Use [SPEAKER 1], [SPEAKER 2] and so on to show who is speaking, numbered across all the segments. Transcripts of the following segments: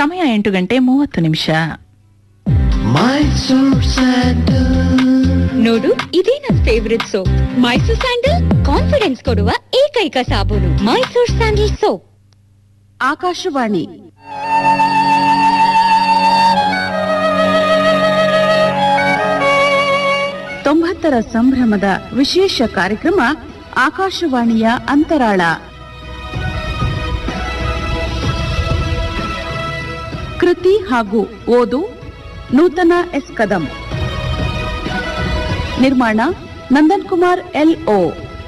[SPEAKER 1] ಸಮಯ ಎಂಟು ಗಂಟೆ ಮೂವತ್ತು ನಿಮಿಷ
[SPEAKER 2] Mysore Sandal
[SPEAKER 3] ನೋಡು ಇದೇ ನನ್ favourite soap Mysore sandal confidence ಕೊಡುವ ಏಕೈಕ ಸಾಬೂನು ಮೈಸೂರ್ ಸ್ಯಾಂಡಲ್ ಸೋಪ್
[SPEAKER 4] ಆಕಾಶವಾಣಿ ತೊಂಬತ್ತರ ಸಂಭ್ರಮದ ವಿಶೇಷ ಕಾರ್ಯಕ್ರಮ ಆಕಾಶವಾಣಿಯ ಅಂತರಾಳ ಕೃತಿ ಹಾಗೂ ಓದು ನೂತನ ಎಸ್ ಕದಂ ನಿರ್ಮಾಣ ನಂದನ್ ಕುಮಾರ್ ಎಲ್ ಓ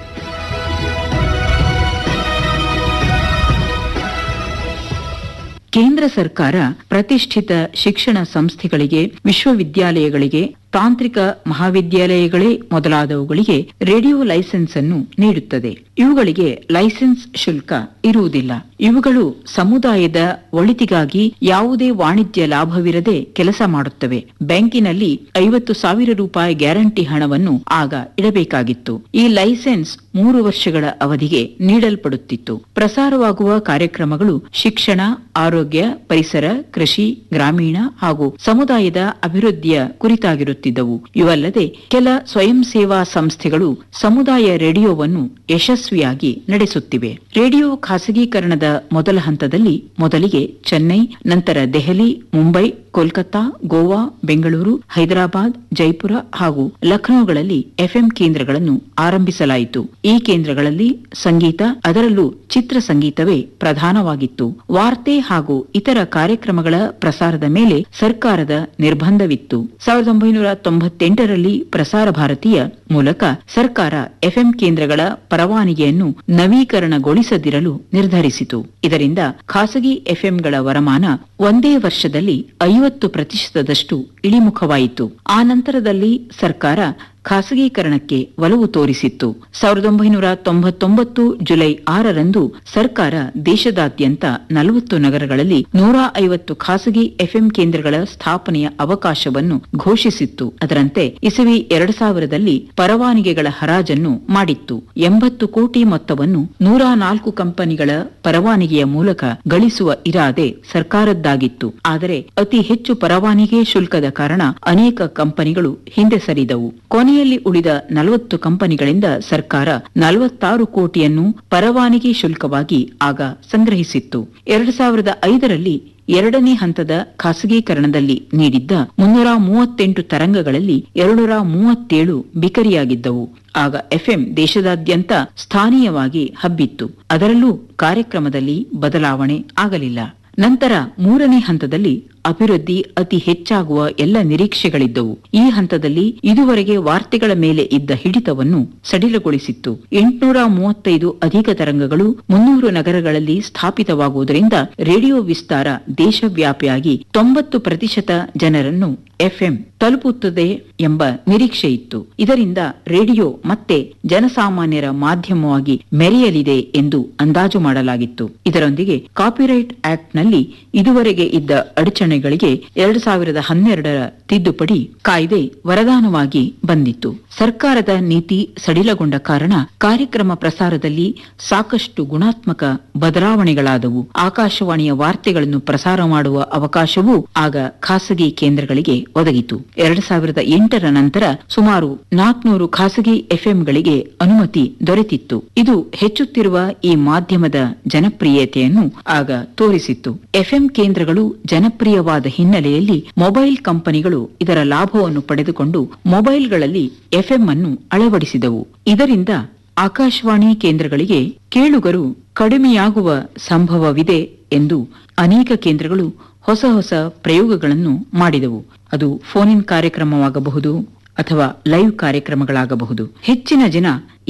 [SPEAKER 5] ಕೇಂದ್ರ ಸರ್ಕಾರ ಪ್ರತಿಷ್ಠಿತ ಶಿಕ್ಷಣ ಸಂಸ್ಥೆಗಳಿಗೆ ವಿಶ್ವವಿದ್ಯಾಲಯಗಳಿಗೆ ತಾಂತ್ರಿಕ ಮಹಾವಿದ್ಯಾಲಯಗಳೇ ಮೊದಲಾದವುಗಳಿಗೆ ರೇಡಿಯೋ ಲೈಸೆನ್ಸ್ ಅನ್ನು ನೀಡುತ್ತದೆ ಇವುಗಳಿಗೆ ಲೈಸೆನ್ಸ್ ಶುಲ್ಕ ಇರುವುದಿಲ್ಲ ಇವುಗಳು ಸಮುದಾಯದ ಒಳಿತಿಗಾಗಿ ಯಾವುದೇ ವಾಣಿಜ್ಯ ಲಾಭವಿರದೆ ಕೆಲಸ ಮಾಡುತ್ತವೆ ಬ್ಯಾಂಕಿನಲ್ಲಿ ಐವತ್ತು ಸಾವಿರ ರೂಪಾಯಿ ಗ್ಯಾರಂಟಿ ಹಣವನ್ನು ಆಗ ಇಡಬೇಕಾಗಿತ್ತು ಈ ಲೈಸೆನ್ಸ್ ಮೂರು ವರ್ಷಗಳ ಅವಧಿಗೆ ನೀಡಲ್ಪಡುತ್ತಿತ್ತು ಪ್ರಸಾರವಾಗುವ ಕಾರ್ಯಕ್ರಮಗಳು ಶಿಕ್ಷಣ ಆರೋಗ್ಯ ಪರಿಸರ ಕೃಷಿ ಗ್ರಾಮೀಣ ಹಾಗೂ ಸಮುದಾಯದ ಅಭಿವೃದ್ಧಿಯ ಕುರಿತಾಗಿರುತ್ತಿದ್ದವು ಇವಲ್ಲದೆ ಕೆಲ ಸ್ವಯಂ ಸೇವಾ ಸಂಸ್ಥೆಗಳು ಸಮುದಾಯ ರೇಡಿಯೋವನ್ನು ಯಶಸ್ವಿಯಾಗಿ ನಡೆಸುತ್ತಿವೆ ರೇಡಿಯೋ ಖಾಸಗೀಕರಣದ ಮೊದಲ ಹಂತದಲ್ಲಿ ಮೊದಲಿಗೆ ಚೆನ್ನೈ ನಂತರ ದೆಹಲಿ ಮುಂಬೈ ಕೋಲ್ಕತ್ತಾ ಗೋವಾ ಬೆಂಗಳೂರು ಹೈದರಾಬಾದ್ ಜೈಪುರ ಹಾಗೂ ಲಖನೌಗಳಲ್ಲಿ ಎಫ್ಎಂ ಕೇಂದ್ರಗಳನ್ನು ಆರಂಭಿಸಲಾಯಿತು ಈ ಕೇಂದ್ರಗಳಲ್ಲಿ ಸಂಗೀತ ಅದರಲ್ಲೂ ಚಿತ್ರ ಸಂಗೀತವೇ ಪ್ರಧಾನವಾಗಿತ್ತು ವಾರ್ತೆ ಹಾಗೂ ಇತರ ಕಾರ್ಯಕ್ರಮಗಳ ಪ್ರಸಾರದ ಮೇಲೆ ಸರ್ಕಾರದ ನಿರ್ಬಂಧವಿತ್ತು ಸಾವಿರದ ಒಂಬೈನೂರ ತೊಂಬತ್ತೆಂಟರಲ್ಲಿ ಪ್ರಸಾರ ಭಾರತೀಯ ಮೂಲಕ ಸರ್ಕಾರ ಎಫ್ಎಂ ಕೇಂದ್ರಗಳ ಪರವಾನಗಿಯನ್ನು ನವೀಕರಣಗೊಳಿಸದಿರಲು ನಿರ್ಧರಿಸಿತು ಇದರಿಂದ ಖಾಸಗಿ ಎಫ್ಎಂಗಳ ವರಮಾನ ಒಂದೇ ವರ್ಷದಲ್ಲಿ ಐವತ್ತು ಪ್ರತಿಶತದಷ್ಟು ಇಳಿಮುಖವಾಯಿತು ಆ ನಂತರದಲ್ಲಿ ಸರ್ಕಾರ ಖಾಸಗೀಕರಣಕ್ಕೆ ಒಲವು ತೋರಿಸಿತ್ತು ಸಾವಿರದ ಒಂಬೈನೂರ ತೊಂಬತ್ತೊಂಬತ್ತು ಜುಲೈ ಆರರಂದು ಸರ್ಕಾರ ದೇಶದಾದ್ಯಂತ ನಲವತ್ತು ನಗರಗಳಲ್ಲಿ ನೂರ ಐವತ್ತು ಖಾಸಗಿ ಎಫ್ಎಂ ಕೇಂದ್ರಗಳ ಸ್ಥಾಪನೆಯ ಅವಕಾಶವನ್ನು ಘೋಷಿಸಿತ್ತು ಅದರಂತೆ ಇಸವಿ ಎರಡು ಸಾವಿರದಲ್ಲಿ ಪರವಾನಗಿಗಳ ಹರಾಜನ್ನು ಮಾಡಿತ್ತು ಎಂಬತ್ತು ಕೋಟಿ ಮೊತ್ತವನ್ನು ನೂರ ನಾಲ್ಕು ಕಂಪನಿಗಳ ಪರವಾನಗಿಯ ಮೂಲಕ ಗಳಿಸುವ ಇರಾದೆ ಸರ್ಕಾರದ್ದಾಗಿತ್ತು ಆದರೆ ಅತಿ ಹೆಚ್ಚು ಪರವಾನಗಿ ಶುಲ್ಕದ ಕಾರಣ ಅನೇಕ ಕಂಪನಿಗಳು ಹಿಂದೆ ಸರಿದವು ಕೊನೆಯಲ್ಲಿ ಉಳಿದ ನಲವತ್ತು ಕಂಪನಿಗಳಿಂದ ಸರ್ಕಾರ ನಲವತ್ತಾರು ಕೋಟಿಯನ್ನು ಪರವಾನಗಿ ಶುಲ್ಕವಾಗಿ ಆಗ ಸಂಗ್ರಹಿಸಿತ್ತು ಎರಡು ಸಾವಿರದ ಐದರಲ್ಲಿ ಎರಡನೇ ಹಂತದ ಖಾಸಗೀಕರಣದಲ್ಲಿ ನೀಡಿದ್ದ ಮುನ್ನೂರ ಮೂವತ್ತೆಂಟು ತರಂಗಗಳಲ್ಲಿ ಎರಡುನೂರ ಮೂವತ್ತೇಳು ಬಿಕರಿಯಾಗಿದ್ದವು ಆಗ ಎಫ್ಎಂ ದೇಶದಾದ್ಯಂತ ಸ್ಥಾನೀಯವಾಗಿ ಹಬ್ಬಿತ್ತು ಅದರಲ್ಲೂ ಕಾರ್ಯಕ್ರಮದಲ್ಲಿ ಬದಲಾವಣೆ ಆಗಲಿಲ್ಲ ನಂತರ ಮೂರನೇ ಹಂತದಲ್ಲಿ ಅಭಿವೃದ್ಧಿ ಅತಿ ಹೆಚ್ಚಾಗುವ ಎಲ್ಲ ನಿರೀಕ್ಷೆಗಳಿದ್ದವು ಈ ಹಂತದಲ್ಲಿ ಇದುವರೆಗೆ ವಾರ್ತೆಗಳ ಮೇಲೆ ಇದ್ದ ಹಿಡಿತವನ್ನು ಸಡಿಲಗೊಳಿಸಿತ್ತು ಎಂಟುನೂರ ಮೂವತ್ತೈದು ಅಧಿಕ ತರಂಗಗಳು ಮುನ್ನೂರು ನಗರಗಳಲ್ಲಿ ಸ್ಥಾಪಿತವಾಗುವುದರಿಂದ ರೇಡಿಯೋ ವಿಸ್ತಾರ ದೇಶವ್ಯಾಪಿಯಾಗಿ ತೊಂಬತ್ತು ಪ್ರತಿಶತ ಜನರನ್ನು ಎಫ್ಎಂ ತಲುಪುತ್ತದೆ ಎಂಬ ನಿರೀಕ್ಷೆ ಇತ್ತು ಇದರಿಂದ ರೇಡಿಯೋ ಮತ್ತೆ ಜನಸಾಮಾನ್ಯರ ಮಾಧ್ಯಮವಾಗಿ ಮೆರೆಯಲಿದೆ ಎಂದು ಅಂದಾಜು ಮಾಡಲಾಗಿತ್ತು ಇದರೊಂದಿಗೆ ಕಾಪಿರೈಟ್ ಆಕ್ಟ್ ನಲ್ಲಿ ಇದುವರೆಗೆ ಇದ್ದ ಅಡಚಣೆಗಳಿಗೆ ಎರಡು ಸಾವಿರದ ಹನ್ನೆರಡರ ತಿದ್ದುಪಡಿ ಕಾಯ್ದೆ ವರದಾನವಾಗಿ ಬಂದಿತ್ತು ಸರ್ಕಾರದ ನೀತಿ ಸಡಿಲಗೊಂಡ ಕಾರಣ ಕಾರ್ಯಕ್ರಮ ಪ್ರಸಾರದಲ್ಲಿ ಸಾಕಷ್ಟು ಗುಣಾತ್ಮಕ ಬದಲಾವಣೆಗಳಾದವು ಆಕಾಶವಾಣಿಯ ವಾರ್ತೆಗಳನ್ನು ಪ್ರಸಾರ ಮಾಡುವ ಅವಕಾಶವೂ ಆಗ ಖಾಸಗಿ ಕೇಂದ್ರಗಳಿಗೆ ಒದಗಿತು ಎರಡು ಸಾವಿರದ ಎಂಟರ ನಂತರ ಸುಮಾರು ನಾಲ್ಕನೂರು ಖಾಸಗಿ ಎಫ್ಎಂಗಳಿಗೆ ಅನುಮತಿ ದೊರೆತಿತ್ತು ಇದು ಹೆಚ್ಚುತ್ತಿರುವ ಈ ಮಾಧ್ಯಮದ ಜನಪ್ರಿಯತೆಯನ್ನು ಆಗ ತೋರಿಸಿತ್ತು ಎಫ್ಎಂ ಕೇಂದ್ರಗಳು ಜನಪ್ರಿಯವಾದ ಹಿನ್ನೆಲೆಯಲ್ಲಿ ಮೊಬೈಲ್ ಕಂಪನಿಗಳು ಇದರ ಲಾಭವನ್ನು ಪಡೆದುಕೊಂಡು ಮೊಬೈಲ್ಗಳಲ್ಲಿ ಎಫ್ಎಂ ಅನ್ನು ಅಳವಡಿಸಿದವು ಇದರಿಂದ ಆಕಾಶವಾಣಿ ಕೇಂದ್ರಗಳಿಗೆ ಕೇಳುಗರು ಕಡಿಮೆಯಾಗುವ ಸಂಭವವಿದೆ ಎಂದು ಅನೇಕ ಕೇಂದ್ರಗಳು ಹೊಸ ಹೊಸ ಪ್ರಯೋಗಗಳನ್ನು ಮಾಡಿದವು ಅದು ಫೋನ್ ಇನ್ ಕಾರ್ಯಕ್ರಮವಾಗಬಹುದು ಅಥವಾ ಲೈವ್ ಕಾರ್ಯಕ್ರಮಗಳಾಗಬಹುದು ಹೆಚ್ಚಿನ ಜನ